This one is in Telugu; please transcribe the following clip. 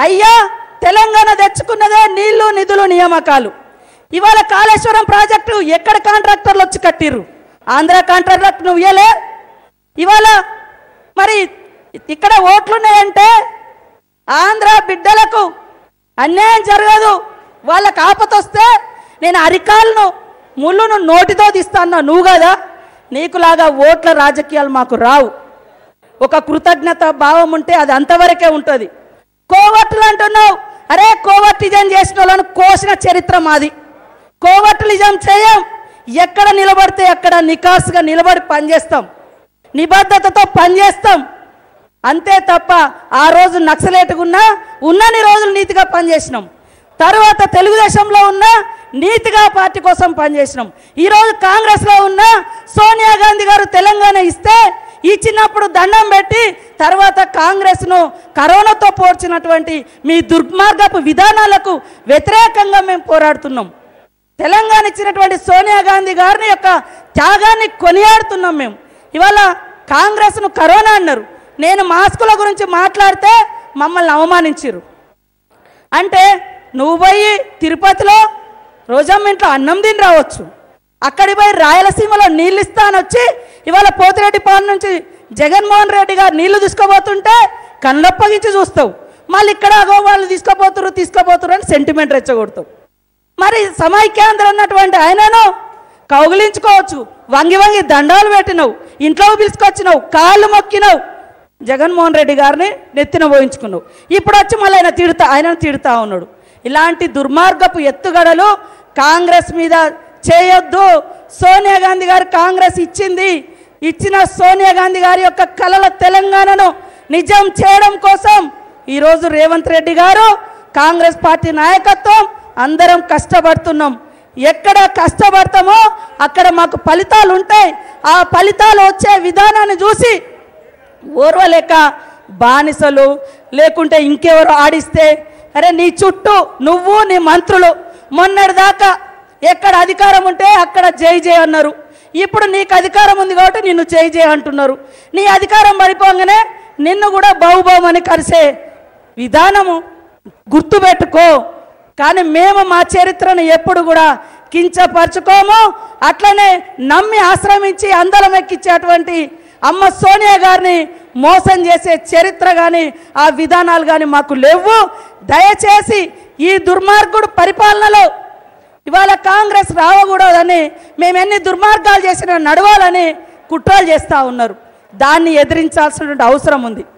అయ్యా తెలంగాణ తెచ్చుకున్నదే నీళ్లు నిధులు నియామకాలు ఇవాళ కాళేశ్వరం ప్రాజెక్టు ఎక్కడ కాంట్రాక్టర్లు వచ్చి కట్టిర్రు ఆంధ్ర కాంట్రాక్టర్ నువ్వు ఇయ్యలే ఇవాళ మరి ఇక్కడ ఓట్లున్నాయంటే ఆంధ్ర బిడ్డలకు అన్యాయం జరగదు వాళ్ళకి ఆపత వస్తే నేను అరికాలను ముళ్ళును నోటితో తీస్తాను నువ్వు కదా నీకులాగా ఓట్ల రాజకీయాలు మాకు రావు ఒక కృతజ్ఞత భావం ఉంటే అది అంతవరకే ఉంటుంది కోవట్లు అంటున్నావు అరే కోవట్లిజం చేసిన వాళ్ళని కోసిన చరిత్ర మాది కోవట్లిజం చేయం ఎక్కడ నిలబడితే అక్కడ నికాసుగా నిలబడి పనిచేస్తాం నిబద్ధతతో పనిచేస్తాం అంతే తప్ప ఆ రోజు నక్సలేటుగా ఉన్నా ఉన్నన్ని రోజులు నీతిగా పనిచేసినాం తర్వాత తెలుగుదేశంలో ఉన్న నీతిగా పార్టీ కోసం పనిచేసినాం ఈరోజు కాంగ్రెస్లో ఉన్న సోనియా గాంధీ గారు తెలంగాణ ఇస్తే ఇచ్చినప్పుడు దండం పెట్టి తర్వాత కాంగ్రెస్ను కరోనాతో పోర్చినటువంటి మీ దుర్మార్గపు విధానాలకు వ్యతిరేకంగా మేము పోరాడుతున్నాం తెలంగాణ ఇచ్చినటువంటి సోనియా గాంధీ గారిని యొక్క త్యాగాన్ని కొనియాడుతున్నాం మేము ఇవాళ కాంగ్రెస్ను కరోనా అన్నారు నేను మాస్కుల గురించి మాట్లాడితే మమ్మల్ని అవమానించారు అంటే నువ్వు పోయి తిరుపతిలో రోజమ్మ ఇంట్లో అన్నం తిని రావచ్చు అక్కడి పోయి రాయలసీమలో నీళ్ళు ఇస్తాను వచ్చి ఇవాళ పోతిరెడ్డి పాలన నుంచి జగన్మోహన్ రెడ్డి గారు నీళ్లు తీసుకుపోతుంటే కళ్ళప్పగించి చూస్తావు మళ్ళీ ఇక్కడ అగో వాళ్ళు తీసుకుపోతురు తీసుకుపోతురు అని సెంటిమెంట్ రెచ్చగొడతావు మరి సమైక్యాంధ్ర ఉన్నటువంటి ఆయనను కౌగిలించుకోవచ్చు వంగి వంగి దండాలు పెట్టినవు ఇంట్లో పిలుచుకొచ్చినావు కాళ్ళు మొక్కినావు జగన్మోహన్ రెడ్డి గారిని నెత్తిన పోయించుకున్నావు ఇప్పుడు వచ్చి మళ్ళీ ఆయన తిడతా ఆయనను తిడతా ఉన్నాడు ఇలాంటి దుర్మార్గపు ఎత్తుగడలు కాంగ్రెస్ మీద చేయొద్దు సోనియా గాంధీ గారు కాంగ్రెస్ ఇచ్చింది ఇచ్చిన సోనియా గాంధీ గారి యొక్క కలల తెలంగాణను నిజం చేయడం కోసం ఈరోజు రేవంత్ రెడ్డి గారు కాంగ్రెస్ పార్టీ నాయకత్వం అందరం కష్టపడుతున్నాం ఎక్కడ కష్టపడతామో అక్కడ మాకు ఫలితాలు ఉంటాయి ఆ ఫలితాలు వచ్చే విధానాన్ని చూసి ఓర్వలేక బానిసలు లేకుంటే ఇంకెవరు ఆడిస్తే అరే నీ చుట్టూ నువ్వు నీ మంత్రులు మొన్నటిదాకా ఎక్కడ అధికారం ఉంటే అక్కడ జై జై అన్నారు ఇప్పుడు నీకు అధికారం ఉంది కాబట్టి నిన్ను జై జై అంటున్నారు నీ అధికారం పడిపోగానే నిన్ను కూడా బాహుబాహు అని కలిసే విధానము గుర్తుపెట్టుకో కానీ మేము మా చరిత్రను ఎప్పుడు కూడా కించపరచుకోము అట్లనే నమ్మి ఆశ్రమించి అందలం ఎక్కించేటువంటి అమ్మ సోనియా గారిని మోసం చేసే చరిత్ర కానీ ఆ విధానాలు కానీ మాకు లేవు దయచేసి ఈ దుర్మార్గుడు పరిపాలనలో ఇవాళ కాంగ్రెస్ రావకూడదని మేము ఎన్ని దుర్మార్గాలు చేసినా నడవాలని కుట్రలు చేస్తూ ఉన్నారు దాన్ని ఎదిరించాల్సినటువంటి అవసరం ఉంది